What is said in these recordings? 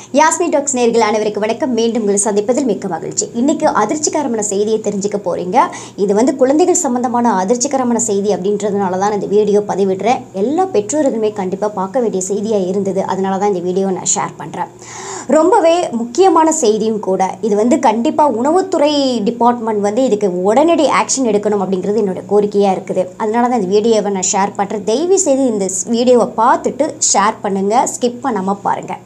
Yasmi tax நேர்கள் அனைவருக்கு வணக்கம் மீண்டும் உங்களை சந்திப்பதில் மிக்க மகிழ்ச்சி இன்னைக்கு அதிர்ச்சிகரமான செய்தியை தெரிஞ்சுக்க போறீங்க இது வந்து குழந்தைகள் சம்பந்தமான அதிர்ச்சிகரமான செய்தி அப்படின்றதுனால தான் இந்த வீடியோ பதிவிடுறேன் எல்லா பெற்றோர்களுமே கண்டிப்பாக பார்க்க வேண்டிய செய்தியாக இருந்தது அதனால தான் இந்த வீடியோ நான் ஷேர் பண்ணுறேன் ரொம்பவே முக்கியமான செய்தியும் கூட இது வந்து கண்டிப்பாக உணவுத்துறை டிபார்ட்மெண்ட் வந்து இதுக்கு உடனடி ஆக்ஷன் எடுக்கணும் அப்படிங்கிறது என்னோட கோரிக்கையாக இருக்குது அதனால தான் இந்த வீடியோவை நான் ஷேர் பண்ணுறேன் தயவு செய்து இந்த வீடியோவை பார்த்துட்டு ஷேர் பண்ணுங்கள் ஸ்கிப் பண்ணாமல் பாருங்கள்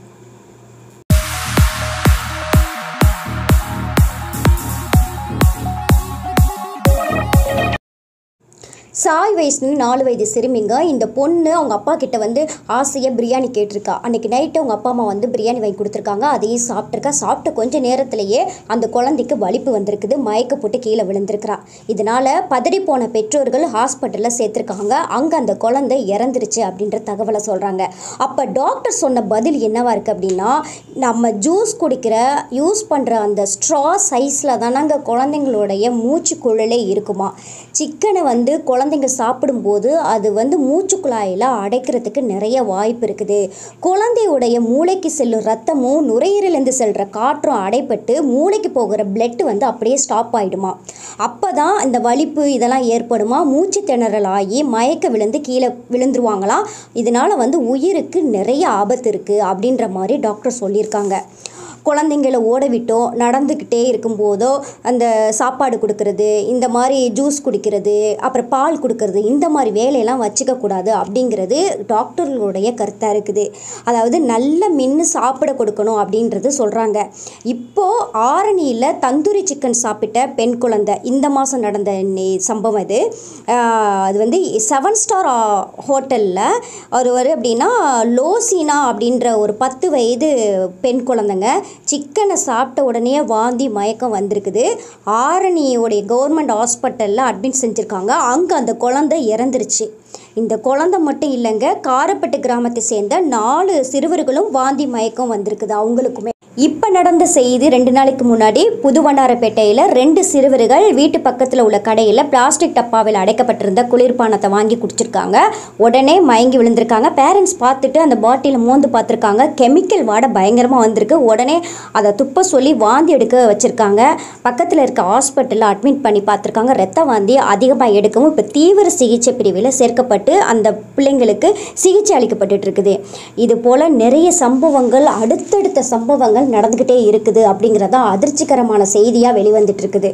சாய் வயசுன்னு நாலு வயது சிறுமிங்க இந்த பொண்ணு அவங்க அப்பா கிட்ட வந்து ஆசையாக பிரியாணி கேட்டிருக்கா அன்னைக்கு நைட்டு அவங்க அப்பா அம்மா வந்து பிரியாணி வாங்கி கொடுத்துருக்காங்க அதையும் சாப்பிட்ருக்கா சாப்பிட்ட கொஞ்ச நேரத்திலேயே அந்த குழந்தைக்கு வலிப்பு வந்திருக்குது மயக்க போட்டு கீழே விழுந்திருக்கிறா இதனால் பதறி போன பெற்றோர்கள் ஹாஸ்பிட்டலில் சேர்த்துருக்காங்க அங்கே அந்த குழந்தை இறந்துருச்சு அப்படின்ற தகவலை சொல்கிறாங்க அப்போ டாக்டர் சொன்ன பதில் என்னவா இருக்குது அப்படின்னா நம்ம ஜூஸ் குடிக்கிற யூஸ் பண்ணுற அந்த ஸ்ட்ரா சைஸில் தானங்க குழந்தைங்களுடைய மூச்சு குழலே இருக்குமா சிக்கனை வந்து குழந்தைங்க சாப்பிடும்போது அது வந்து மூச்சு குழாயில் அடைக்கிறதுக்கு நிறைய வாய்ப்பு இருக்குது குழந்தையுடைய மூளைக்கு செல்லும் ரத்தமும் நுரையீரலேருந்து செல்கிற காற்றும் அடைப்பட்டு மூளைக்கு போகிற பிளட் வந்து அப்படியே ஸ்டாப் ஆகிடுமா அப்போ தான் இந்த வலிப்பு இதெல்லாம் ஏற்படுமா மூச்சு திணறல் ஆகி மயக்க விழுந்து கீழே விழுந்துருவாங்களாம் இதனால் வந்து உயிருக்கு நிறைய ஆபத்து இருக்குது அப்படின்ற மாதிரி டாக்டர் சொல்லியிருக்காங்க குழந்தைங்கள ஓட விட்டோ நடந்துக்கிட்டே இருக்கும்போதோ அந்த சாப்பாடு கொடுக்கறது இந்த மாதிரி ஜூஸ் குடிக்கிறது அப்புறம் பால் கொடுக்கறது இந்த மாதிரி வேலையெல்லாம் வச்சுக்கக்கூடாது அப்படிங்கிறது டாக்டர்களுடைய கருத்தாக இருக்குது அதாவது நல்ல மின்னு சாப்பிட கொடுக்கணும் அப்படின்றது சொல்கிறாங்க இப்போது ஆரணியில் தந்தூரி சிக்கன் சாப்பிட்ட பெண் குழந்தை இந்த மாதம் நடந்த நி- சம்பவம் இது ஆஹ் அது வந்து செவன் ஸ்டார் ஹோட்டலில் ஒருவர் அப்படின்னா லோசினா அப்படின்ற ஒரு பத்து வயது பெண் குழந்தைங்க சிக்கனை சாப்பிட்ட உடனே வாந்தி மயக்கம் வந்திருக்குது ஆரணியோடைய கவர்மெண்ட் ஹாஸ்பிட்டலில் அட்மிட் செஞ்சுருக்காங்க அங்கே அந்த குழந்தை இறந்துருச்சு இந்த குழந்தை மட்டும் இல்லைங்க காரப்பட்டு கிராமத்தை சேர்ந்த நாலு சிறுவர்களும் வாந்தி மயக்கம் வந்திருக்குது அவங்களுக்குமே இப்போ நடந்த செய்தி ரெண்டு நாளைக்கு முன்னாடி புதுவண்டாரப்பேட்டையில் ரெண்டு சிறுவர்கள் வீட்டு பக்கத்தில் உள்ள கடையில் பிளாஸ்டிக் டப்பாவில் அடைக்கப்பட்டிருந்த குளிர்பானத்தை வாங்கி குடிச்சிருக்காங்க உடனே மயங்கி விழுந்திருக்காங்க பேரண்ட்ஸ் பார்த்துட்டு அந்த பாட்டிலை மோந்து பார்த்துருக்காங்க கெமிக்கல் வாடை பயங்கரமாக வந்திருக்கு உடனே அதை துப்ப சொல்லி வாந்தி எடுக்க வச்சுருக்காங்க பக்கத்தில் இருக்க ஹாஸ்பிட்டலில் அட்மிட் பண்ணி பார்த்துருக்காங்க ரத்த வாந்தி அதிகமாக எடுக்கவும் இப்போ தீவிர சிகிச்சை பிரிவில் சேர்க்கப்பட்டு அந்த பிள்ளைங்களுக்கு சிகிச்சை அளிக்கப்பட்டுட்டு இருக்குது இது போல் நிறைய சம்பவங்கள் அடுத்தடுத்த சம்பவங்கள் நடந்துக்கிட்டே இருக்குது அப்படிங்கிறதா அதிர்ச்சிகரமான செய்தியாக வெளிவந்துட்டு இருக்குது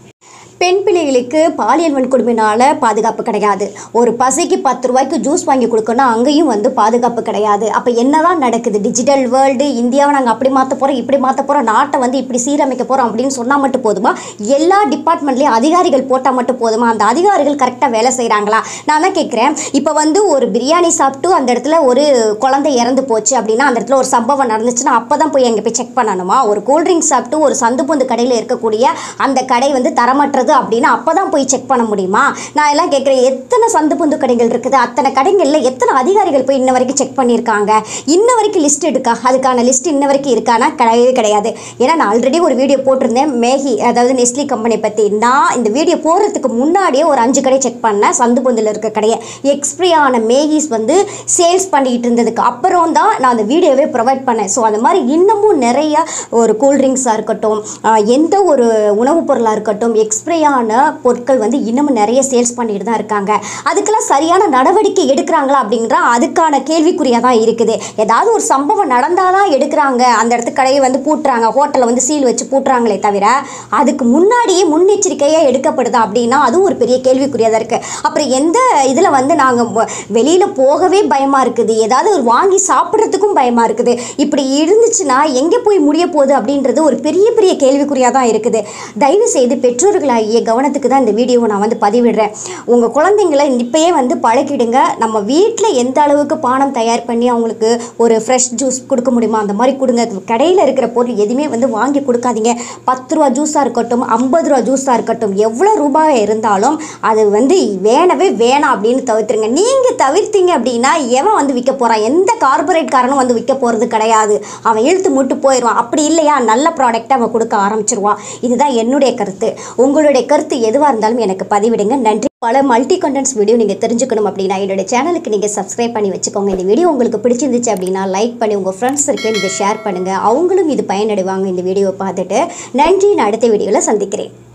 பெண் பிள்ளைகளுக்கு பாலியல் வன்கொடுமையினால பாதுகாப்பு கிடையாது ஒரு பசிக்கு பத்து ரூபாய்க்கு ஜூஸ் வாங்கி கொடுக்கணும் அங்கேயும் வந்து பாதுகாப்பு கிடையாது அப்போ என்னதான் நடக்குது டிஜிட்டல் வேர்ல்டு இந்தியாவை நாங்கள் அப்படி மாற்ற போகிறோம் இப்படி மாற்ற போகிறோம் நாட்டை வந்து இப்படி சீரமைக்க போகிறோம் அப்படின்னு சொன்னால் மட்டும் போதுமா எல்லா டிபார்ட்மெண்ட்லேயும் அதிகாரிகள் போட்டால் மட்டும் போதுமா அந்த அதிகாரிகள் கரெக்டாக வேலை செய்கிறாங்களா நான் தான் கேட்குறேன் இப்போ வந்து ஒரு பிரியாணி சாப்பிட்டு அந்த இடத்துல ஒரு குழந்தை இறந்து போச்சு அப்படின்னா அந்த இடத்துல ஒரு சம்பவம் நடந்துச்சுன்னா அப்போ தான் போய் அங்கே போய் செக் பண்ணணுமா ஒரு கூல்ட்ரிங்க் சாப்பிட்டு ஒரு சந்து பொந்து கடையில் இருக்கக்கூடிய அந்த கடை வந்து தரமற்றது அப்படின்னா அப்போ தான் போய் செக் பண்ண முடியுமா நான் எல்லாம் கேட்குறேன் எத்தனை சந்து பொந்து கடைகள் இருக்குது அத்தனை கடைகளில் எத்தனை அதிகாரிகள் போய் இன்ன வரைக்கும் செக் பண்ணியிருக்காங்க இன்ன வரைக்கும் லிஸ்ட் எடுக்கா அதுக்கான லிஸ்ட் இன்ன வரைக்கும் இருக்கானா கிடையவே கிடையாது ஏன்னா நான் ஆல்ரெடி ஒரு வீடியோ போட்டிருந்தேன் மேகி அதாவது நெஸ்லி கம்பெனி பற்றி நான் இந்த வீடியோ போடுறதுக்கு முன்னாடியே ஒரு அஞ்சு கடை செக் பண்ணேன் சந்து பொந்தில் இருக்க கடையை எக்ஸ்பிரி ஆன மேகிஸ் வந்து சேல்ஸ் பண்ணிக்கிட்டு இருந்ததுக்கு அப்புறம் தான் நான் அந்த வீடியோவே ப்ரொவைட் பண்ணேன் ஸோ அந்த மாதிரி இன்னமும் நிறைய ஒரு கூல்ட்ரிங்க்ஸாக இருக்கட்டும் ஆஹ் எந்த ஒரு உணவுப் பொருளாக இருக்கட்டும் எக்ஸ்பிரியான பொருட்கள் வந்து இன்னமும் நிறைய சேல்ஸ் பண்ணிட்டு தான் இருக்காங்க அதுக்கெல்லாம் சரியான நடவடிக்கை எடுக்கிறாங்களா அப்படிங்கிற அதுக்கான கேள்விக்குறியாக தான் இருக்குது ஏதாவது ஒரு சம்பவம் நடந்தால் தான் எடுக்கிறாங்க அந்த இடத்து கடையை வந்து பூட்டுறாங்க ஹோட்டலில் வந்து சீல் வச்சு பூட்டுறாங்களே தவிர அதுக்கு முன்னாடியே முன்னெச்சரிக்கையாக எடுக்கப்படுதா அப்படின்னா அதுவும் ஒரு பெரிய கேள்விக்குறியாக தான் இருக்குது அப்புறம் எந்த இதில் வந்து நாங்கள் வெளியில் போகவே பயமாக இருக்குது ஏதாவது ஒரு வாங்கி சாப்பிட்றதுக்கும் பயமாக இருக்குது இப்படி இருந்துச்சுன்னா எங்கே போய் முடிய போகுது அப்படின்றது ஒரு பெரிய பெரிய கேள்விக்குறியாக தான் இருக்குது தயவு செய்து பெற்றோர்களாகிய கவனத்துக்கு தான் இந்த வீடியோவை நான் வந்து பதிவிடுறேன் உங்கள் குழந்தைங்களை இப்பயே வந்து பழக்கிடுங்க நம்ம வீட்டில் எந்த அளவுக்கு பானம் தயார் பண்ணி அவங்களுக்கு ஒரு ஃப்ரெஷ் ஜூஸ் கொடுக்க முடியுமா அந்த மாதிரி கொடுங்க கடையில் இருக்கிற பொருள் எதுவுமே வந்து வாங்கி கொடுக்காதீங்க பத்து ரூபா ஜூஸாக இருக்கட்டும் ஐம்பது ரூபா ஜூஸாக இருக்கட்டும் எவ்வளோ ரூபாய் இருந்தாலும் அது வந்து வேணவே வேணாம் அப்படின்னு தவிர்த்துருங்க நீங்கள் தவிர்த்தீங்க அப்படின்னா எவன் வந்து விற்க போகிறான் எந்த கார்பரேட் காரனும் வந்து விற்க போகிறது கிடையாது அவன் இழுத்து முட்டு போயிடுவான் அப்படி இல்லையா நல்ல ப்ராடக்ட்டை அவன் கொடுக்க ஆரம்பிச்சிருவான் இதுதான் என்னுடைய கருத்து உங்களுடைய உங்களுடைய கருத்து எதுவாக இருந்தாலும் எனக்கு பதிவிடுங்க நன்றி பல மல்டி கண்டென்ட்ஸ் வீடியோ நீங்கள் தெரிஞ்சுக்கணும் அப்படின்னா என்னோட சேனலுக்கு நீங்கள் சப்ஸ்கிரைப் பண்ணி வச்சுக்கோங்க இந்த வீடியோ உங்களுக்கு பிடிச்சிருந்துச்சு அப்படின்னா லைக் பண்ணி உங்கள் ஃப்ரெண்ட்ஸ் இருக்கு நீங்கள் ஷேர் பண்ணுங்கள் அவங்களும் இது பயனடைவாங்க இந்த வீடியோவை பார்த்துட்டு நன்றி நான் அடுத்த வீடியோவில் சந்திக்கிறேன்